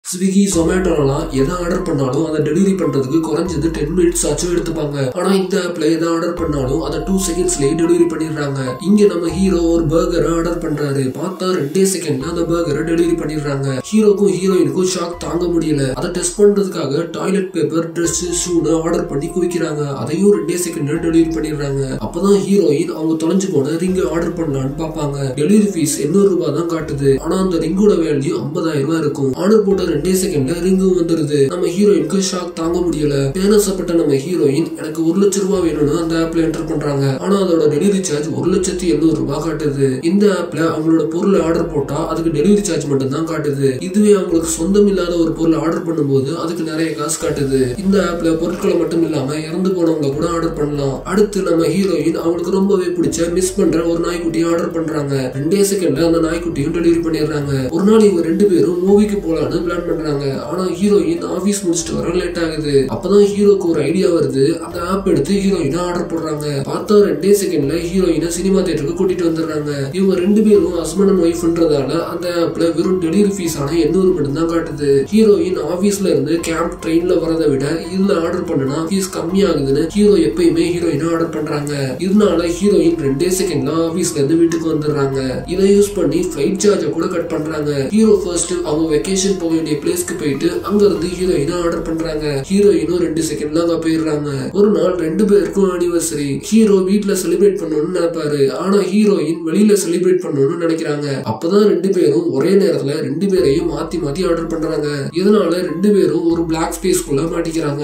Swiggy ஜொமேட்டோலாம் எதை order பண்ணாலும் அதை டெலிவரி பண்றதுக்கு குறைஞ்சது டென் மினிட்ஸ் ஆச்சும் எடுத்துப்பாங்க ஆனா இந்த ஆப்ல எதை ஆர்டர் பண்ணாலும் அதை டூ செகண்ட்ஸ்லயே டெலிவரி பண்ணிடுறாங்க இங்க நம்ம ஹீரோ ஒரு பர்கரை ஆர்டர் பண்றாரு பார்த்தா ரெண்டே செகண்ட்ல அந்த பர்கரை டெலிவரி பண்ணிடுறாங்க ஹீரோக்கும் ஹீரோயினுக்கும் ஷாக் தாங்க முடியல அதை டெஸ்ட் பண்றதுக்காக டாய்லெட் பேப்பர் ட்ரெஸ் ஷூனு ஆர்டர் பண்ணி குவிக்கிறாங்க அதையும் ரெண்டே செகண்ட்ல டெலிவரி பண்ணிடுறாங்க அப்பதான் ஹீரோயின் அவங்க தொலைஞ்சு போன ரிங் ஆர்டர் பண்ணலான்னு பாப்பாங்க டெலிவரி ஃபீஸ் எண்ணூறு ரூபாய் தான் காட்டுது ஆனா அந்த ரிங்கோட வேல்யூ ஐம்பதாயிரம் ரூபாய் இருக்கும் ஆர்டர் போட்ட ரெண்டே செகண்ட்ல ரிங்கும் வந்துருது நம்ம ஹீரோயினுக்கு ஷாக் தாங்க முடியல பேனசப்பட்ட நம்ம ஹீரோயின் எனக்கு ஒரு லட்சம் ரூபாய் வேணும்னு அந்த ஆப்ல என்டர் பண்றாங்க ஆனா அதோட டெலிவரி சார்ஜ் ஒரு லட்சத்தி எண்ணூறு ரூபாய் காட்டுது இந்த ஆப்ல அவங்களோட பொருளை ஆர்டர் போட்டா அதுக்கு டெலிவரி சார்ஜ் மட்டும் தான் காட்டுது இதுவே அவங்களுக்கு சொந்தம் இல்லாத ஒரு பொருளை ஆர்டர் பண்ணும்போது அதுக்கு நிறைய காசு காட்டுது இந்த ஆப்ல பொருட்களை மட்டும் இல்லாம இறந்து போனவங்க கூட ஆர்டர் பண்ணலாம் அடுத்து நம்ம ஹீரோயின் அவங்களுக்கு ரொம்பவே பிடிச்ச மிஸ் பண்ற ஒரு நாய்க்குட்டியை ஆர்டர் பண்றாங்க ரெண்டே செகண்ட்ல அந்த நாய்க்குட்டியும் டெலிவரி பண்ணிடுறாங்க ஒரு நாள் இவங்க ரெண்டு பேரும் மூவிக்கு போலான்னு பிளான் பண்றாங்க ஆனா ஹீரோயின் ஆபீஸ் முடிச்சுட்டு வர லேட் ஆகுது அப்பதான் ஹீரோக்கு ஒரு ஐடியா வருது அந்த ஆப் எடுத்து ஹீரோயினை ஆர்டர் போடுறாங்க பார்த்தா ரெண்டே செகண்ட்ல ஹீரோயினை சினிமா தியேட்டருக்கு கூட்டிட்டு வந்துடுறாங்க இவங்க ரெண்டு பேரும் ஹஸ்பண்ட் அண்ட் ஒய்ஃப்ன்றதால அந்த ஆப்ல வெறும் டெலிவரி ஃபீஸ் ஆன எண்ணூறு மட்டும் தான் காட்டுது ஹீரோயின் ஆபீஸ்ல இருந்து கேம்ப் ட்ரெயின்ல வரதை விட இதுல ஆர்டர் பண்ணுனா ஃபீஸ் கம்மியாகுதுன்னு ஹீரோ எப்பயுமே ஹீரோயினை ஆர்டர் பண்றாங்க இதனால ஹீரோயின் ரெண்டே செகண்ட்ல ஆபீஸ்ல இருந்து வீட்டுக்கு வந்துடுறாங்க இதை யூஸ் பண்ணி ஃபிளைட் சார்ஜை கூட கட் பண்றாங்க ஹீரோ ஃபர்ஸ்ட் அவங்க வெக்கேஷன் போக வேண்டிய பிளேஸ்க்கு போயிட்டு அங்க இருந்து ஹீரோயினை ஆர்டர் பண்றாங்க ஹீரோயினும் ரெண்டு செகண்ட்ல அங்க போயிடுறாங்க ஒரு நாள் ரெண்டு பேருக்கும் அனிவர்சரி ஹீரோ வீட்ல செலிப்ரேட் பண்ணணும்னு நினைப்பாரு ஆனா ஹீரோயின் வெளியில செலிப்ரேட் பண்ணணும்னு நினைக்கிறாங்க அப்பதான் ரெண்டு பேரும் ஒரே நேரத்துல ரெண்டு பேரையும் மாத்தி மாத்தி ஆர்டர் பண்றாங்க இதனால ரெண்டு பேரும் ஒரு பிளாக் ஸ்பேஸ்க்குள்ள மாட்டிக்கிறாங்க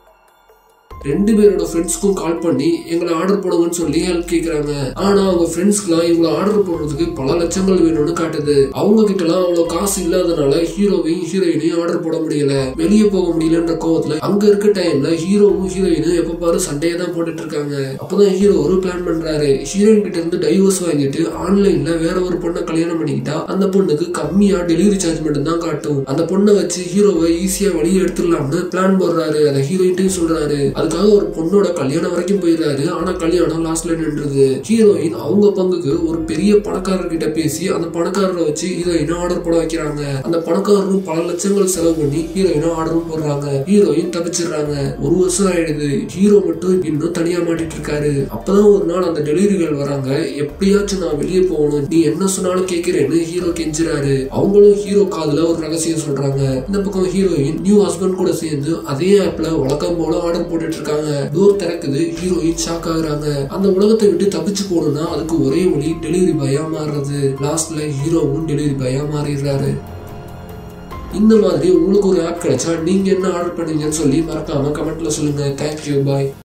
ரெண்டு பேரோட ஃப்ரெண்ட்ஸ்க்கும் கால் பண்ணி எங்களை ஆர்டர் போடுங்கன்னு சொல்லி ஹெல்ப் கேக்குறாங்க ஆனா அவங்க ஃப்ரெண்ட்ஸ்க்குலாம் இவங்களை ஆர்டர் போடுறதுக்கு பல லட்சங்கள் வேணும்னு காட்டுது அவங்க கிட்டலாம் அவ்வளவு காசு இல்லாதனால ஹீரோவையும் ஹீரோயினையும் ஆர்டர் போட முடியல வெளியே போக முடியலன்ற கோவத்துல அங்க இருக்க டைம்ல ஹீரோவும் ஹீரோயினும் எப்ப பாரு சண்டையை தான் போட்டுட்டு இருக்காங்க அப்பதான் ஹீரோ ஒரு பிளான் பண்றாரு ஹீரோயின் கிட்ட இருந்து டைவர்ஸ் வாங்கிட்டு ஆன்லைன்ல வேற ஒரு பொண்ணை கல்யாணம் பண்ணிக்கிட்டா அந்த பொண்ணுக்கு கம்மியா டெலிவரி சார்ஜ் மட்டும் தான் காட்டும் அந்த பொண்ணை வச்சு ஹீரோவை ஈஸியா வெளியே எடுத்துடலாம்னு பிளான் போடுறாரு அதை ஹீரோயின்ட்டையும் சொல்றாரு அதுக்காக ஒரு பொண்ணோட கல்யாணம் வரைக்கும் போயிடுறாரு ஆனா கல்யாணம் லாஸ்ட்ல நின்றுது ஹீரோயின் அவங்க பங்குக்கு ஒரு பெரிய பணக்காரர் கிட்ட பேசி அந்த பணக்காரரை வச்சு ஹீரோயினை ஆர்டர் போட வைக்கிறாங்க அந்த பணக்காரரும் பல லட்சங்கள் செலவு பண்ணி ஹீரோயினை ஆர்டரும் போடுறாங்க ஹீரோயின் தப்பிச்சிடுறாங்க ஒரு வருஷம் ஆயிடுது ஹீரோ மட்டும் இன்னும் தனியா மாட்டிட்டு இருக்காரு அப்பதான் ஒரு நாள் அந்த டெலிவரிகள் வராங்க எப்படியாச்சும் நான் வெளியே போகணும் நீ என்ன சொன்னாலும் கேட்கிறேன்னு ஹீரோ கெஞ்சுறாரு அவங்களும் ஹீரோ காதுல ஒரு ரகசியம் சொல்றாங்க இந்த பக்கம் ஹீரோயின் நியூ ஹஸ்பண்ட் கூட சேர்ந்து அதே ஆப்ல வழக்கம் போல ஆர்டர் போட்டுட்டு இருக்காங்க டோர் திறக்குது ஹீரோயின் ஷாக் ஆகுறாங்க அந்த உலகத்தை விட்டு தப்பிச்சு போகணும்னா அதுக்கு ஒரே வழி டெலிவரி பாயா மாறுறது லாஸ்ட்ல ஹீரோவும் டெலிவரி பாயா மாறிடுறாரு இந்த மாதிரி உங்களுக்கு ஒரு ஆப் கிடைச்சா நீங்க என்ன ஆர்டர் பண்ணுவீங்கன்னு சொல்லி மறக்காம கமெண்ட்ல சொல்லுங்க தேங்க்யூ பாய்